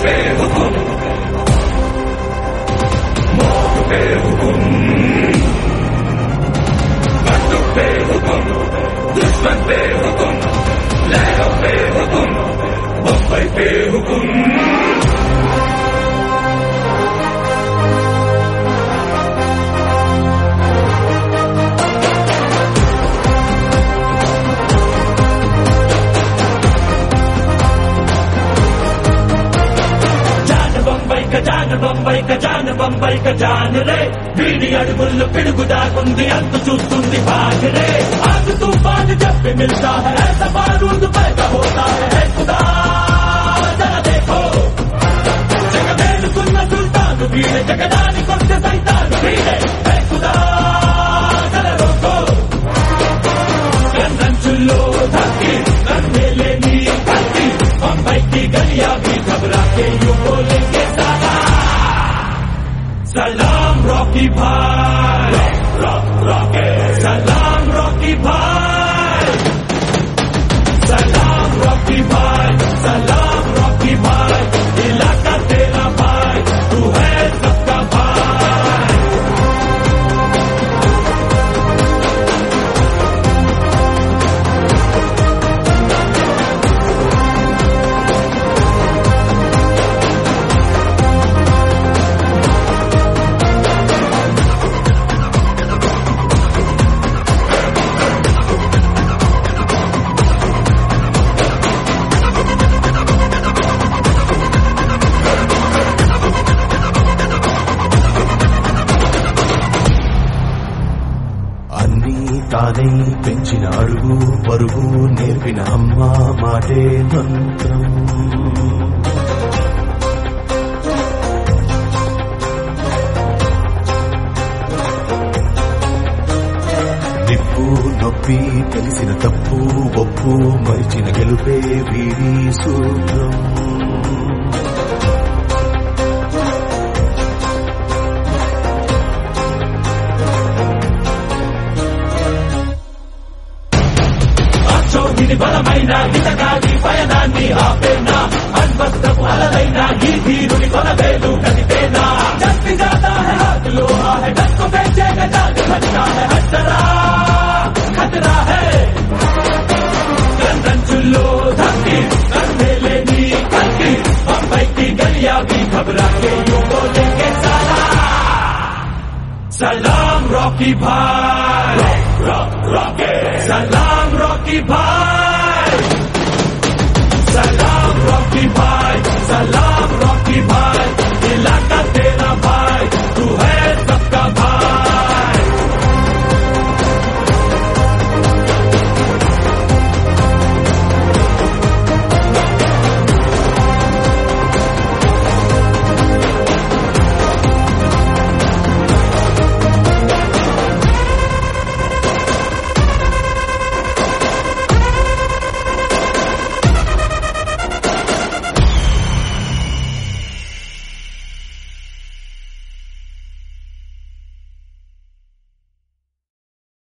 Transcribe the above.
జాన బొంబై కజాన బొంబై కజాన బొంబై కజాన రే వీడి అడుగుల్లో పిడుగు దాకుంది అంతు చూస్తుంది బాగరే ఆగు తూఫాన్ చెప్పి మిల్తా है ऐसा बारूद पैदा होता है है खुदा जरा देखो జగమేలుకున్న సుల్తాను వీడే జగదానికొస్తే సైతాను వీడే హే ఖుదా జర రోకో గంధంచుల్లో ధక్కి నన్నేలే నీ కత్తి బొంబైకి గలియా भी घबरा के यूं बोलेंगे साला सलाम रॉकी भाई रॉक रॉके सलाम रॉकी भाई सलाम रॉकी भाई सलाम रॉकी भाई इलाका तेरा भाई तू है सबका भाई అన్నీ తానై పెంచిన అడుగు పరుగు నేర్పిన అమ్మ మాటే మంత్రం నిప్పు నొప్పి తెలిసిన తప్పు ఒప్పు మరిచిన గెలుపే వీడి సూత్రం అచ్చోగిని బలమైన ఇతగాడి పయనాన్ని ఆపేనా అన్వస్త్రపు అలలైన ఈ ధీరుని కొనవేలు కదిపేనా జస్తి జాతా है हाथ लोहा है डर को बेचेगा जाग बचता है हटरा खतरा है गंदंचुल्लो धक्की कंधे लेनी कल्की बम्बई की गलियां भी घबरा के यूं बोलेंगे साला सलाम रॉकी भाई रॉक रॉके सलाम रॉकी भाई सलाम रॉकी भाई सलाम रॉकी भाई